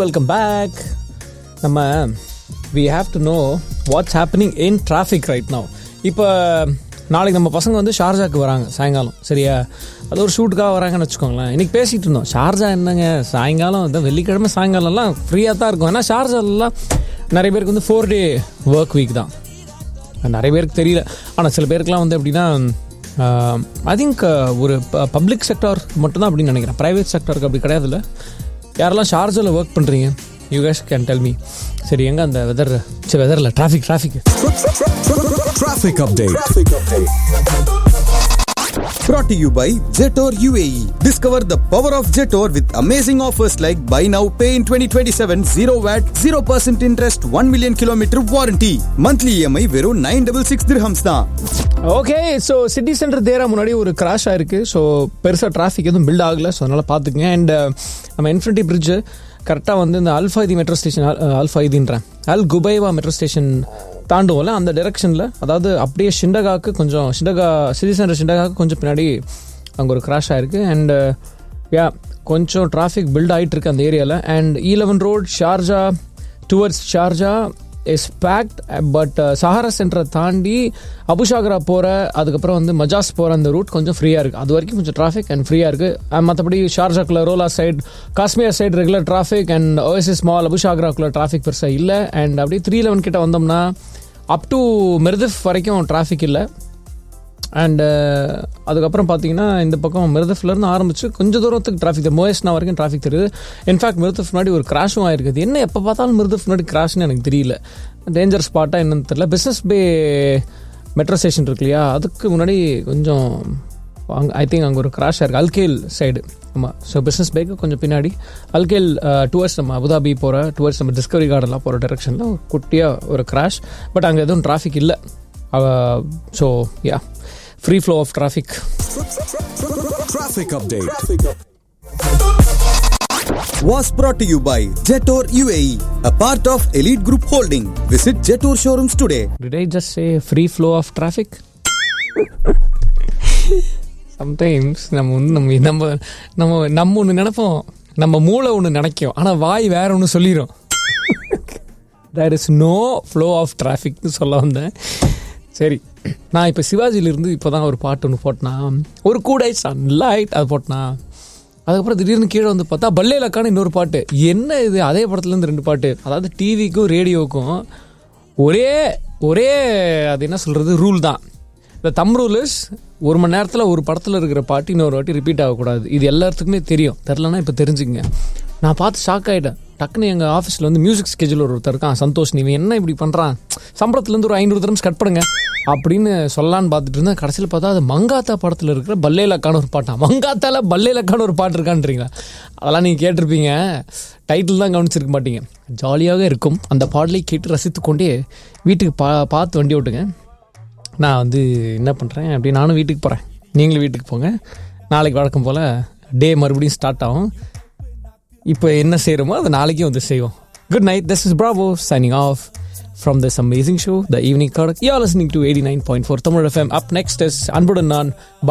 Welcome back நம்ம we have to know what's happening in traffic right now இப்போ நாளைக்கு நம்ம பசங்க வந்து ஷார்ஜாக்கு வராங்க சாயங்காலம் சரியா அது ஒரு ஷூட்டுக்காக வராங்கன்னு வச்சுக்கோங்களேன் இன்னைக்கு பேசிகிட்டு இருந்தோம் ஷார்ஜா என்னங்க சாயங்காலம் இந்த வெள்ளிக்கிழமை சாயங்காலம்லாம் ஃப்ரீயாக தான் இருக்கும் ஏன்னா ஷார்ஜாலலாம் நிறைய பேருக்கு வந்து ஃபோர் டே ஒர்க் வீக் தான் நிறைய பேருக்கு தெரியல ஆனால் சில பேருக்குலாம் வந்து எப்படின்னா ஐ திங்க் ஒரு பப்ளிக் செக்டார் மட்டும்தான் அப்படின்னு நினைக்கிறேன் ப்ரைவேட் செக்டாருக்கு அப்படி கிடையாதுல்ல யாரெல்லாம் ஷார்ஜில் ஒர்க் பண்ணுறீங்க you guys can tell me சரி எங்கே அந்த வெதர் சரி வெதரில் traffic traffic Traffic update. Brought to you by Jetor UAE. Discover the power of Jetor with amazing offers like buy now, pay in 2027, 0 VAT, 0% interest, 1 million kilometer warranty. Monthly EMI வெறும் 966 dirhams தான். Okay so city centre Deira முன்னாடி ஒரு crash ஆயிருக்கு so பெருசாக traffic எதுவும் build ஆகலை so அதனால் பார்த்துக்குங்க அண்ட் நம்ம இன்ஃபினிட்டி பிரிட்ஜு கரெக்டாக வந்து இந்த அல்ஃபைதி மெட்ரோ ஸ்டேஷன் அல்ஃபைதின்றேன் அல் குபைவா மெட்ரோ ஸ்டேஷன் தாண்டுவோம்ல அந்த டைரெக்ஷனில் அதாவது அப்படியே ஷிண்டகாக்கு கொஞ்சம் ஷிண்டகா சிட்டி சென்டர் ஷிண்டகாக்கு கொஞ்சம் பின்னாடி அங்கே ஒரு கிராஷ் ஆயிருக்கு அண்ட் யா கொஞ்சம் டிராஃபிக் பில்ட் ஆகிட்டு இருக்கு அந்த ஏரியாவில் and E eleven road Sharjah towards Sharjah is packed but Sahara சென்டரை தாண்டி அபுஷாகரா போகிற அதுக்கப்புறம் வந்து மஜாஸ் போகிற அந்த ரூட் கொஞ்சம் ஃப்ரீயாக இருக்குது அது வரைக்கும் கொஞ்சம் டிராஃபிக் அண்ட் ஃப்ரீயாக இருக்குது மற்றபடி ஷார்ஜாக்குள்ள Rolla side Kashmir side regular traffic and OSS mall அபுஷாகராக்குள்ள டிராஃபிக் பெருசாக இல்லை அண்ட் அப்படியே த்ரீ லெவன் கிட்ட வந்தோம்னா அப் டு மிருதிஃப் வரைக்கும் டிராஃபிக் இல்லை அண்டு அதுக்கப்புறம் பார்த்தீங்கன்னா இந்த பக்கம் மிருதஃப்லேருந்து ஆரம்பிச்சு கொஞ்சம் தூரத்துக்கு டிராஃபிக் மோயஸ்னா வரைக்கும் டிராஃபிக் தெரியுது இன்ஃபேக்ட் மிருதஃப் முன்னாடி ஒரு கிராஷும் ஆயிருக்குது என்ன எப்போ பார்த்தாலும் மிருதஃப் முன்னாடி கிராஷ்னு எனக்கு தெரியல டேஞ்சர் ஸ்பாட்டாக என்னன்னு தெரியல பிஸ்னஸ் பே மெட்ரோ ஸ்டேஷன் இருக்கு இல்லையா அதுக்கு முன்னாடி கொஞ்சம் அங்கே ஐ திங்க் அங்கே ஒரு கிராஷ் ஆயிருக்கு அல்கேல் சைடு ஆமாம் ஸோ பிஸ்னஸ் பேக்கு கொஞ்சம் பின்னாடி அல்கேல் டுவர்ட்ஸ் நம்ம அபுதாபி போகிற டுவர்ட்ஸ் நம்ம டிஸ்கவரி கார்டன்லாம் போகிற டெரெக்ஷனில் குட்டியாக ஒரு கிராஷ் பட் அங்கே எதுவும் டிராஃபிக் இல்லை so yeah free flow of traffic Traffic update. Was brought to you by Jetor UAE, a part of Elite Group Holding. Visit Jetor showrooms today. Did I just say free flow of traffic? Sometimes நம்ம வந்து நம்ம நம்ம நம்ம நம்ம ஒன்று நினைப்போம் நம்ம மூளை ஒன்று நினைக்கும் ஆனால் வாய் வேற ஒன்று சொல்லிடும் there is no flow of டிராஃபிக்னு சொல்ல வந்தேன் சரி நான் இப்போ சிவாஜிலிருந்து இப்போ தான் ஒரு பாட்டு ஒன்று போட்டனா ஒரு கூடை சன்லைட் அது போட்டனா அதுக்கப்புறம் திடீர்னு கீழே வந்து பார்த்தா பல்லேலக்கான இன்னொரு பாட்டு என்ன இது அதே படத்துலேருந்து ரெண்டு பாட்டு அதாவது டிவிக்கும் ரேடியோவுக்கும் ஒரே ஒரே அது என்ன சொல்கிறது ரூல் தான் இந்த தம் ரூல் இஸ் ஒரு மணி நேரத்தில் ஒரு படத்தில் இருக்கிற பாட்டு இன்னொரு வாட்டி ரிப்பீட் ஆகக்கூடாது இது எல்லாத்துக்குமே தெரியும் தெரிலனா இப்போ தெரிஞ்சுக்கங்க நான் பார்த்து ஷாக் ஆகிட்டேன் டக்குன்னு எங்கள் ஆஃபீஸில் வந்து மியூசிக் ஸ்கெட்யூல் ஒருத்தர் இருக்கான் சந்தோஷ் நீ இவன் என்ன இப்படி பண்ணுறான் சம்பளத்துலேருந்து ஒரு ஐநூறு திரம்ஸ் கட் பண்ணுங்க அப்படின்னு சொல்லலான்னு பார்த்துட்டு இருந்தேன் கடைசியில் பார்த்தா அது மங்காத்தா படத்தில் இருக்கிற பல்லேலக்கான ஒரு பாட்டான் மங்காத்தால பல்லேலக்கான ஒரு பாட்டு இருக்கான்றீங்களா அதெல்லாம் நீங்கள் கேட்டிருப்பீங்க டைட்டில் தான் கவனிச்சிருக்க மாட்டீங்க ஜாலியாக இருக்கும் அந்த பாடலை கேட்டு ரசித்து கொண்டே வீட்டுக்கு பா பார்த்து வண்டி ஓட்டுங்க நான் வந்து என்ன பண்ணுறேன் அப்படி நானும் வீட்டுக்கு போகிறேன் நீங்களும் வீட்டுக்கு போங்க நாளைக்கு வழக்கம் போல் டே மறுபடியும் ஸ்டார்ட் ஆகும் இப்போ என்ன செய்கிறோமோ அதை நாளைக்கும் வந்து செய்வோம் good night this is Bravo signing off from this amazing show, The Evening Kodak. You're listening to 89.4 Tamil FM. Up next is Anbudan Nan